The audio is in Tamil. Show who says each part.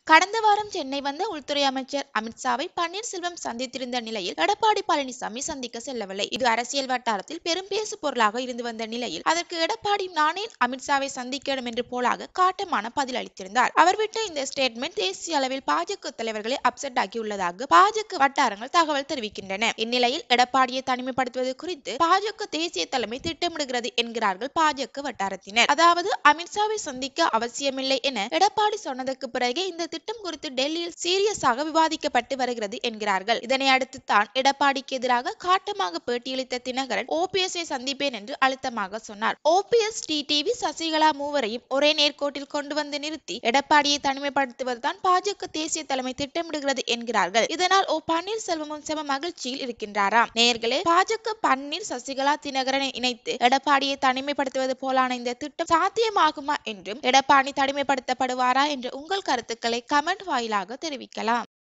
Speaker 1: கடந்த வாரம் சென்னை வந்த உள்துறை அமைச்சர் அமித்ஷாவை பன்னீர்செல்வம் சந்தித்திருந்த நிலையில் எடப்பாடி பழனிசாமி சந்திக்க செல்லவில்லை இது அரசியல் வட்டாரத்தில் பெரும் பேசு பொருளாக இருந்து வந்த நிலையில் அதற்கு எடப்பாடி நானே அமித்ஷாவை சந்திக்கணும் என்று போலாக காட்டமான பதில் அளித்திருந்தார் அவர் விட்ட இந்த ஸ்டேட்மெண்ட் தேசிய அளவில் பாஜக தலைவர்களை அப்செட் ஆகியுள்ளதாக பாஜக வட்டாரங்கள் தகவல் தெரிவிக்கின்றன இந்நிலையில் எடப்பாடியை தனிமைப்படுத்துவது குறித்து பாஜக தேசிய தலைமை திட்டமிடுகிறது என்கிறார்கள் பாஜக வட்டாரத்தினர் அதாவது அமித்ஷாவை சந்திக்க அவசியமில்லை என எடப்பாடி சொன்னதற்கு பிறகே இந்த திட்டம் குறித்து டெல்லியில் சீரியஸாக விவாதிக்கப்பட்டு வருகிறது என்கிறார்கள் இதனை அடுத்து தான் எடப்பாடிக்கு எதிராக காட்டமாக பேட்டியளித்த தினகரன் ஓபிஎஸ்ஐ சந்திப்பேன் என்று அழுத்தமாக சொன்னார் ஓபிஎஸ் டிடிவி சசிகலா மூவரையும் ஒரே நேர்கோட்டில் கொண்டு வந்து நிறுத்தி எடப்பாடியை தனிமைப்படுத்துவதுதான் பாஜக தேசிய தலைமை திட்டமிடுகிறது என்கிறார்கள் இதனால் ஓ பன்னீர்செல்வமும் செம மகிழ்ச்சியில் இருக்கின்றாராம் நேயர்களே பாஜக பன்னீர் சசிகலா தினகரனை இணைத்து எடப்பாடியை தனிமைப்படுத்துவது போலான இந்த திட்டம் சாத்தியமாகுமா என்றும் எடப்பாடி தனிமைப்படுத்தப்படுவாரா என்ற உங்கள் கருத்துக்களை கமெண்ட் வாயிலாக தெரிவிக்கலாம்